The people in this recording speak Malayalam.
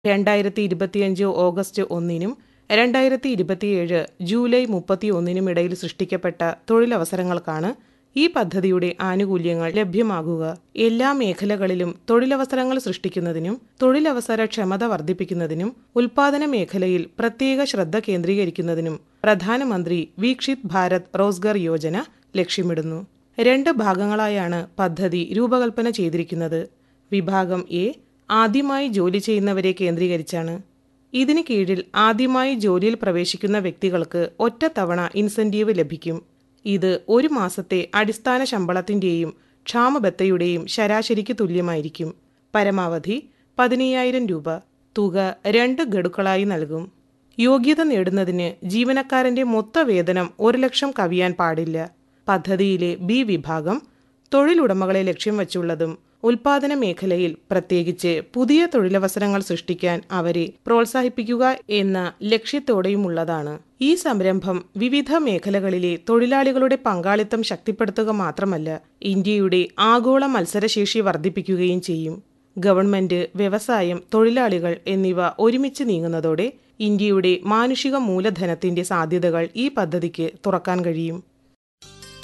രണ്ടായിരത്തി ഇരുപത്തിയഞ്ച് ഓഗസ്റ്റ് ഒന്നിനും രണ്ടായിരത്തി ഇരുപത്തിയേഴ് ജൂലൈ മുപ്പത്തി ഒന്നിനും ഇടയിൽ സൃഷ്ടിക്കപ്പെട്ട തൊഴിലവസരങ്ങൾക്കാണ് ഈ പദ്ധതിയുടെ ആനുകൂല്യങ്ങൾ ലഭ്യമാകുക എല്ലാ മേഖലകളിലും തൊഴിലവസരങ്ങൾ സൃഷ്ടിക്കുന്നതിനും തൊഴിലവസര ക്ഷമത വർദ്ധിപ്പിക്കുന്നതിനും ഉൽപാദന മേഖലയിൽ പ്രത്യേക ശ്രദ്ധ കേന്ദ്രീകരിക്കുന്നതിനും പ്രധാനമന്ത്രി വീക്ഷിത് ഭാരത് റോസ്ഗർ യോജന ലക്ഷ്യമിടുന്നു രണ്ട് ഭാഗങ്ങളായാണ് പദ്ധതി രൂപകൽപ്പന ചെയ്തിരിക്കുന്നത് വിഭാഗം എ ആദ്യമായി ജോലി ചെയ്യുന്നവരെ കേന്ദ്രീകരിച്ചാണ് ഇതിന് കീഴിൽ ആദ്യമായി ജോലിയിൽ പ്രവേശിക്കുന്ന വ്യക്തികൾക്ക് ഒറ്റത്തവണ ഇൻസെന്റീവ് ലഭിക്കും ഇത് ഒരു മാസത്തെ അടിസ്ഥാന ശമ്പളത്തിന്റെയും ക്ഷാമബത്തയുടെയും ശരാശരിക്ക് തുല്യമായിരിക്കും പരമാവധി പതിനയ്യായിരം രൂപ തുക രണ്ട് ഗഡുക്കളായി നൽകും യോഗ്യത നേടുന്നതിന് ജീവനക്കാരന്റെ മൊത്ത വേതനം ഒരു ലക്ഷം കവിയാൻ പാടില്ല പദ്ധതിയിലെ ബി വിഭാഗം തൊഴിലുടമകളെ ലക്ഷ്യം വച്ചുള്ളതും ഉൽപാദന മേഖലയിൽ പ്രത്യേകിച്ച് പുതിയ തൊഴിലവസരങ്ങൾ സൃഷ്ടിക്കാൻ അവരെ പ്രോത്സാഹിപ്പിക്കുക എന്ന ലക്ഷ്യത്തോടെയുമുള്ളതാണ് ഈ സംരംഭം വിവിധ മേഖലകളിലെ തൊഴിലാളികളുടെ പങ്കാളിത്തം ശക്തിപ്പെടുത്തുക മാത്രമല്ല ഇന്ത്യയുടെ ആഗോള മത്സരശേഷി വർദ്ധിപ്പിക്കുകയും ചെയ്യും ഗവൺമെന്റ് വ്യവസായം തൊഴിലാളികൾ എന്നിവ ഒരുമിച്ച് നീങ്ങുന്നതോടെ ഇന്ത്യയുടെ മാനുഷിക മൂലധനത്തിന്റെ സാധ്യതകൾ ഈ പദ്ധതിക്ക് തുറക്കാൻ കഴിയും